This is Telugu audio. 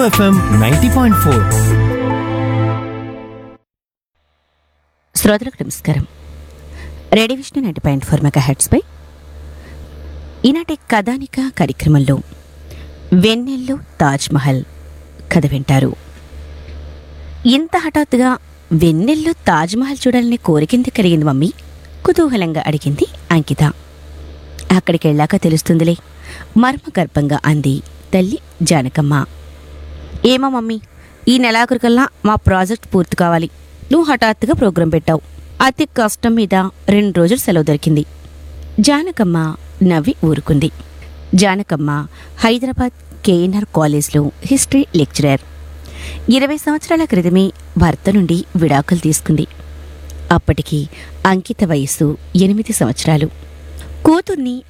ఎఫ్ఎం నైంటీ పాయింట్ ఫోర్ శ్రోతలకు నమస్కారం radio Vishnu ninety point four mega హెడ్స్పై ఈనాటి కథానిక కార్యక్రమంలో వెన్నెల్లు తాజ్ మహల్ కథ వింటారు ఇంత హఠాత్తుగా వెన్నెల్లు తాజ్ మహల్ చూడాలనే కోరికింది కలిగింది మమ్మీ కుతూహలంగా అడిగింది అంకిత అక్కడికి వెళ్ళాక తెలుస్తుందిలే మర్మగర్భంగా అంది తల్లి జానకమ్మ ఏమో మమ్మీ ఈ నెలాఖరుకల్లా మా ప్రాజెక్ట్ పూర్తి కావాలి నువ్వు హఠాత్తుగా ప్రోగ్రాం పెట్టావు అతి కష్టం మీద రెండు రోజులు సెలవు దొరికింది జానకమ్మ నవ్వి ఊరుకుంది జానకమ్మ హైదరాబాద్ కేఎన్ఆర్ కాలేజ్లో హిస్టరీ లెక్చరర్ ఇరవై సంవత్సరాల క్రితమే భర్త నుండి విడాకులు తీసుకుంది అప్పటికి అంకిత వయస్సు ఎనిమిది సంవత్సరాలు కూతుర్ని